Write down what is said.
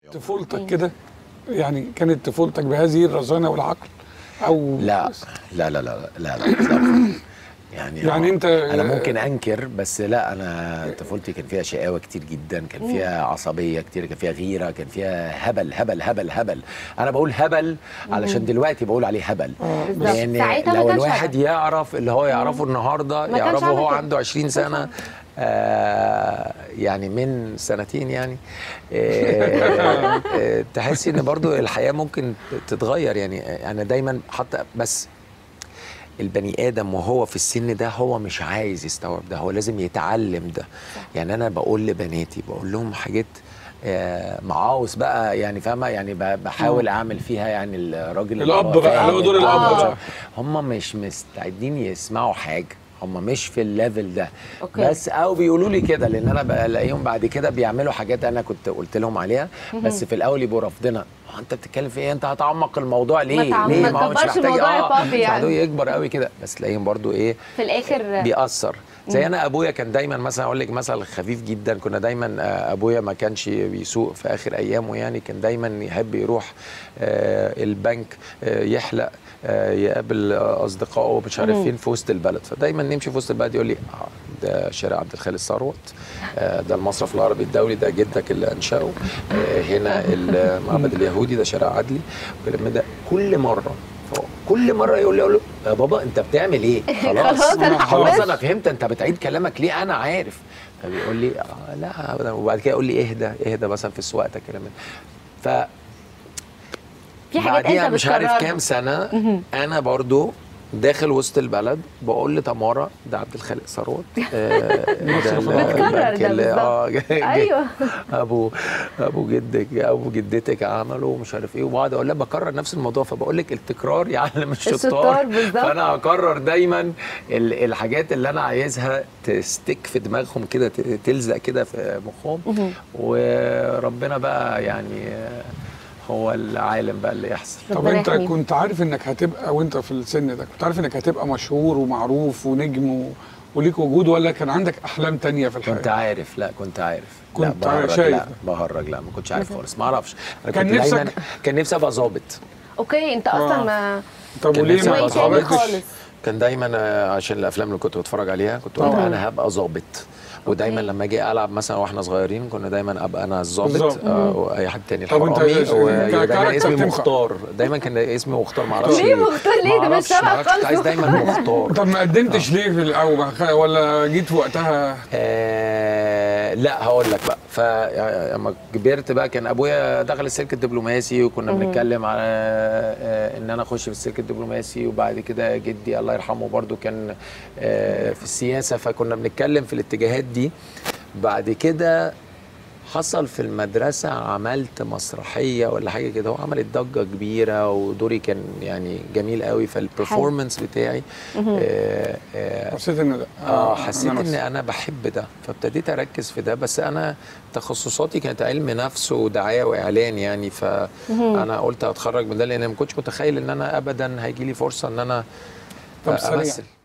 طفولتك كده يعني كانت طفولتك بهذه الرزانه والعقل او لا لا لا لا لا لا إطلاقاً. يعني يعني آه، أنت- انا ممكن انكر بس لا انا طفولتي كان فيها شقاوه كتير جدا كان فيها عصبيه كتير كان فيها غيره كان فيها هبل هبل هبل هبل انا بقول هبل علشان دلوقتي بقول عليه هبل بالظبط. لان ساعتها ما لو كانش الواحد هبل. يعرف اللي هو يعرفه النهارده ما كانش يعرفه عامل وهو كده. عنده 20 سنه آه يعني من سنتين يعني آه آه تحسي ان برضو الحياه ممكن تتغير يعني انا دايما حتى بس البني ادم وهو في السن ده هو مش عايز يستوعب ده هو لازم يتعلم ده يعني انا بقول لبناتي بقول لهم حاجات آه، معاوس بقى يعني فاهمه يعني ب- بحاول اعمل فيها يعني الراجل اللي الأب هو بقى، فاهم اللي هو دور آه. الأب بقى. هم مش مستعدين يسمعوا حاجه هم مش في الليفل ده أوكي. بس او بيقولوا لي كده لان انا بلاقيهم بعد كده بيعملوا حاجات انا كنت قلت لهم عليها بس في الاول يبقوا رافضينها "هو انت بتتكلم في ايه انت هتعمق الموضوع ليه تعم- ليه ما هو مش تكبرش محتاج الموضوع يا اه بابي مش يعني. محتاج يكبر قوي كده بس تلاقيهم برضو ايه في الاخر بيأثر زي انا ابويا كان دايما مثلا اقول لك مثل خفيف جدا كنا دايما آه، ابويا ما كانش بيسوق في اخر ايامه يعني كان دايما يحب يروح آه، البنك آه، يحلق آه، يقابل آه، اصدقائه مش عارف فين في وسط البلد فدايما نمشي في وسط البلد يقول لي آه، ده شارع عبد الخالق ثروت آه، ده المصرف العربي الدولي ده جدك اللي انشاه آه، هنا المعبد اليهودي ده شارع عدلي والكلام ده كل مره كل مره يقول لي اقول له يا بابا انت بتعمل ايه خلاص خلاص أنا خلاص حفظت. انا فهمت انت بتعيد كلامك ليه انا عارف فبيقول لي آه لا أبداً. وبعد كده يقول لي اهدى اهدى مثلا في سواقتك كلام من- ف في حاجات بعديها انت مش عارف بتكررها. كام سنه انا برضو داخل وسط البلد بقول لتمارا ده عبد الخالق ثروت آه، ده ال- بتكرر البنك ده اللي- اه بالظبط. جاي- أيوه. ابو ابو جدك ابو جدتك عملوا ومش عارف ايه وبقعد اقول لها بكرر نفس الموضوع فبقول لك التكرار يعلم الشطار الشطار بالظبط. فانا هكرر دايما ال- الحاجات اللي انا عايزها تستك في دماغهم كده ت- تلزق كده في مخهم وربنا بقى يعني آه، هو العالم بقى اللي يحصل طب ربنا انت يحميك. كنت عارف انك هتبقى وانت في السن ده كنت عارف انك هتبقى مشهور ومعروف ونجم و... وليك وجود ولا كان عندك احلام تانية في الحياه كنت عارف لا كنت عارف كنت لا بهرج شايف. لا بهرج لا ما كنتش عارف خالص ما اعرفش انا كان كنت دايما نفسك- كان نفسي ابقى ظابط اوكي انت اصلا آه. ما طب كان وليه نفسي ما أبقى شوي تاني ظابط. خالص كان دايما آه، عشان الافلام اللي كنت بتفرج عليها كنت قلت انا هبقى ظابط ودايما أوكي. لما اجي العب مثلا واحنا صغيرين كنا دايما ابقى انا الظابط بالظبط. آه، واي حد تاني طب أنت الحرامي إيش- ودايما ككاركتر اسمي تنفع. مختار دايما كان اسمي مختار ما اعرفش ليه مختار؟ ليه؟ ده مش شبه كنت عايز خالص. دايما مختار طب ما قدمتش ليه في الاول ولا جيت في وقتها آه لا هقول لك بقى فلما كبرت بقى كان ابويا دخل السلك الدبلوماسي وكنا بنتكلم على آه ان انا اخش في السلك الدبلوماسي وبعد كده جدي الله يرحمه برضو كان آه في السياسه فكنا بنتكلم في الاتجاهات دي بعد كده حصل في المدرسة عملت مسرحية ولا حاجة كده هو عملت ضجة كبيرة ودوري كان يعني جميل قوي فالبرفورمانس بتاعي آه آه حسيت ان ده اه حسيت أنا ان بس. انا بحب ده فابتديت اركز في ده بس انا تخصصاتي كانت علم نفس ودعايه واعلان يعني فانا قلت اتخرج من ده لان ما كنتش متخيل ان انا ابدا هيجي لي فرصه ان انا طب سريع. امثل